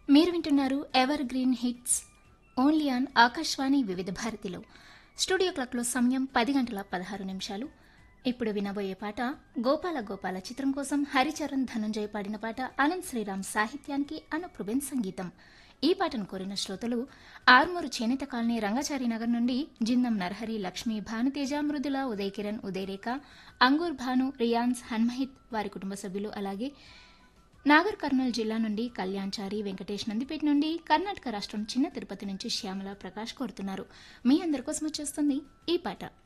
మీరు వింటున్నారు evergreen hits only on Akashvani వివిధ భారతిలో స్టూడియో క్లాక్లో సమయం పది గంటల పదహారు నిమిషాలు ఇప్పుడు వినబోయే పాట గోపాల గోపాల చిత్రం కోసం హరిచరణ్ ధనుంజయ్ పాడిన పాట అనంత్ శ్రీరామ్ సాహిత్యానికి అనుప్రుబెన్ సంగీతం ఈ పాటను కోరిన శ్రోతలు ఆర్మూరు చేనేత కాలనీ రంగచారి నగర్ నుండి జిందం నరహరి లక్ష్మి భానుతేజ మృదుల ఉదయ్ కిరణ్ ఉదయరేఖ అంగూర్ భాను రియాన్స్ హన్మహిత్ వారి కుటుంబ సభ్యులు అలాగే నాగర్ కర్నూలు జిల్లా నుండి కళ్యాణ్చారి వెంకటేష్ నందిపేట నుండి కర్ణాటక రాష్ట్రం చిన్న తిరుపతి నుంచి శ్యామల ప్రకాష్ కోరుతున్నారు మీ అందరి కోసం వచ్చేస్తుంది ఈ పాట